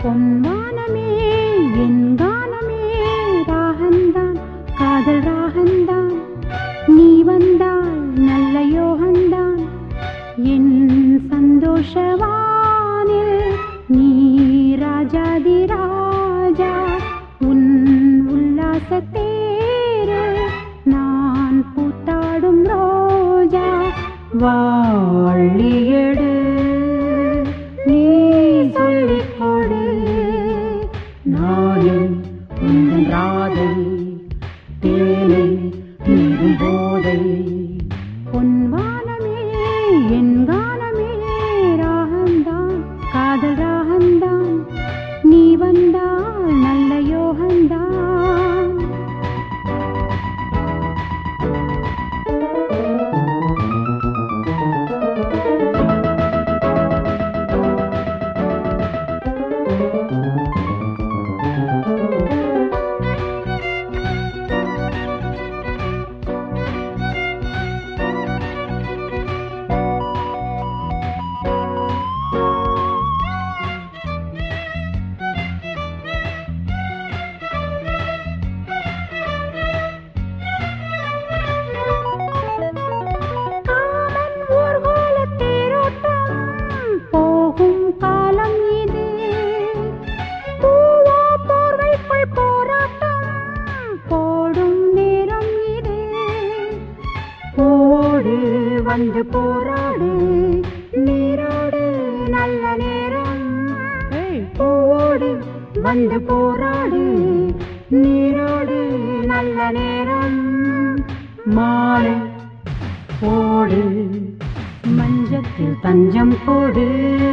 பொன்வானமே என் கானமே ராகந்தான் காதல் ராகந்தான் நீ வந்தால் நல்ல யோகந்தான் என் சந்தோஷவானில் நீ ராஜாதி ராஜா உன் உல்லாச தேரில் நான் பூத்தாடும் ரோஜா வாழியடு நீ சொல்லிக் கொடு நானும் உந்தன் ராதை தேனை நீரும் போதை பொன்வானமே என் கானமே ராகந்தான் காதல் ராகந்தான் நீ வந்தால் நல்ல யோகந்தான் காமன் ஊர்வலத் தேரோட்டம் போகும் காலம் இது பூவோ போர்வைக்குள் போராட்டம் போடும் நேரம் இது போடு வந்து போராடு நீராடு நல்ல நேரம் போடு வந்து போராடு நீராடு நல்ல நேரம் மாலை போடு மஞ்சத்தில் தஞ்சம் போடு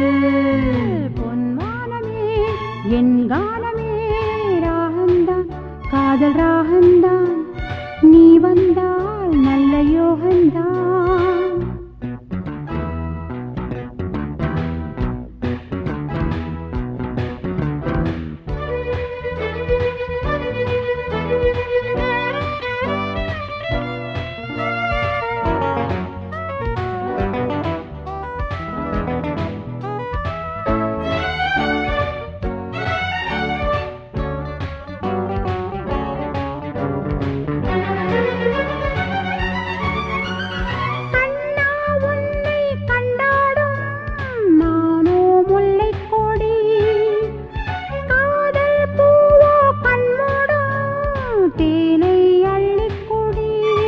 பொன்மானமே என் கானமே ராகந்தான் காதல் ராகந்தான் நீ வந்தால் நல்ல யோகந்தான் கண்ணா உன்னை கண்டாடும் நானோ முல்லைக் கொடி காதல் பூவோ கண்மூடும் தேனை அள்ளிக் குடி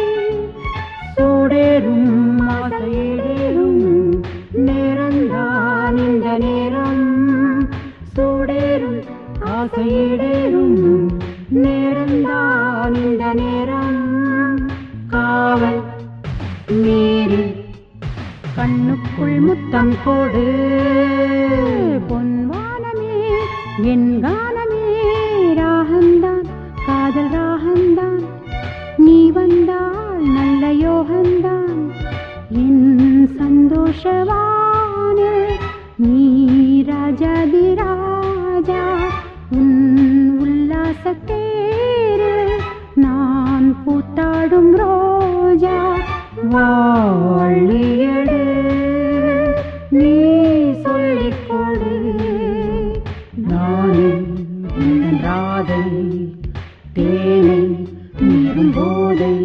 சூடேறும் ஆசையேறும் நேரந்தான் இந்த நேரம் சூடேறும் ஆசையேறும் நேரந்தான் இந்த நேரம் காவல் மீறி கண்ணுக்குள் முத்தம் கொடு பொன்வானமே என் கானமே ராகந்தான் காதல் ராகந்தான் நீ வந்தால் நல்ல யோகந்தான் என் சந்தோஷவான நீ ராஜாதி ராஜா உன் உல்லாச தேரில் நான் பூத்தாடும் ரோஜா வாழியடு நீ சொல்லிக் கொடு நானும் உந்தன் ராதை தேனை நீரும் போதை